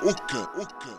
اوكا اوكا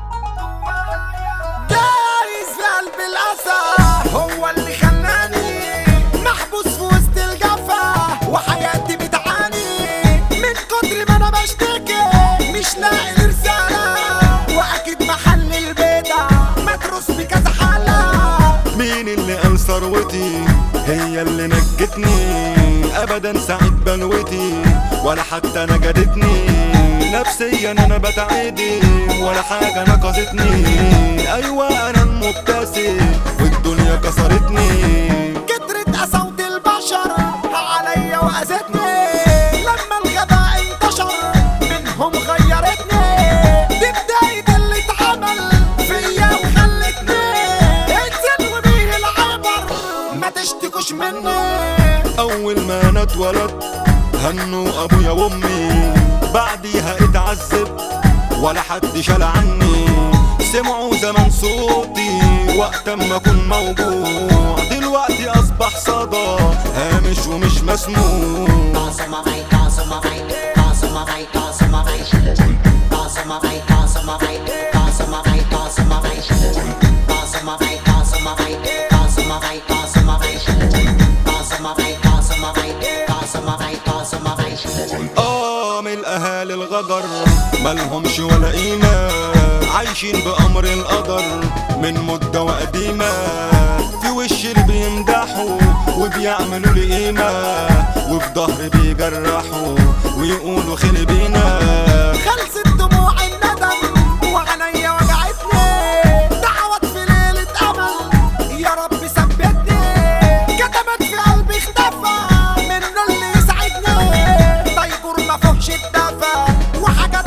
دايس في قلب الأسى هو اللي خلاني محبوس في وسط الجفا وحياتي بتعاني من كتر ما أنا بشتكي مش لاقي لي رسالة وأكيد محل البيضة مدروس بكذا حالة مين اللي قال ثروتي هي اللي نجتني ابدا سعيد بلوتي ولا حتى نجدتني نفسيا انا بتعدي ولا حاجه نقصتني ايوه انا المبتسم والدنيا كسرتني كترت قساوة البشر عليا وأذتني لما الغباء انتشر منهم غيرتني دي بداية اللي اتعمل فيا وخلتني انزل وبيه العبر ما تشتكوش مني اول ما انا اتولدت هنوا ابويا وامي بعديها اتعذب ولا حد شال عني سمعوا زمان صوتي وقت ما اكون موجوع دلوقتي اصبح صدى هامش ومش مسموع Passa uma vai, passa uma vai, passa uma vai, passa uma vai, passa uma vai, passa uma vai, passa uma vai, passa uma vai, passa uma vai, passa uma vai, passa uma vai, passa uma vai, passa uma vai, passa uma vai, passa uma vai, passa uma vai. اه من الاهالي الغدر ملهمش ولا قيمة عايشين بامر القدر من مدة وقديمة في وش اللي بيمدحوا وبيعملوا لي قيمة وفي ظهري بيجرحوا ويقولوا خلي بينا خلصت دموع الندم وعينيا وجعتني دعوت في ليلة أمل يا رب ثبتني كتبت في قلبي اختفى منه اللي يسعدني طيبور ما فيهوش الدفى وحاجات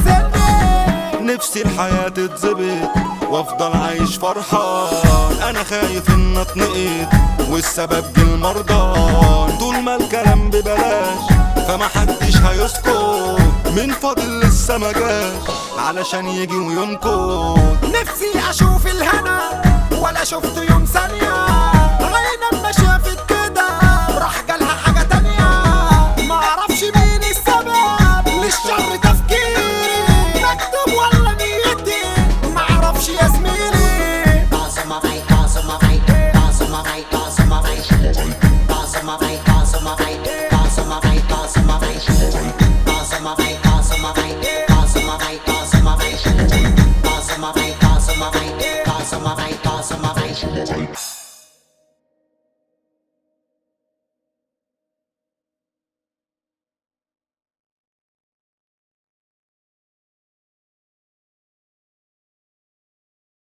تحزني نفسي الحياة تتظبط وافضل عايش فرحان انا خايف ان اتنقد والسبب جه المرضان طول ما الكلام ببلاش فما حدش هيسكت من فاضل لسه ما جاش علشان يجي وينكت نفسي أشوف الهنا ولا شفته يوم ثانية عينا ما شافت كده راح جالها حاجة تانية معرفش مين السبب للشر تفكيري مكتوب ولا نيتي معرفش يا زميلي Passa uma vai, passa uma vai, passa uma vai, passa uma vai, passa uma vai, passa uma vai, passa uma vai, passa uma vai, passa uma vai, passa uma vai, passa uma vai, passa uma vai, passa uma vai, passa uma vai, passa uma vai, passa uma vai.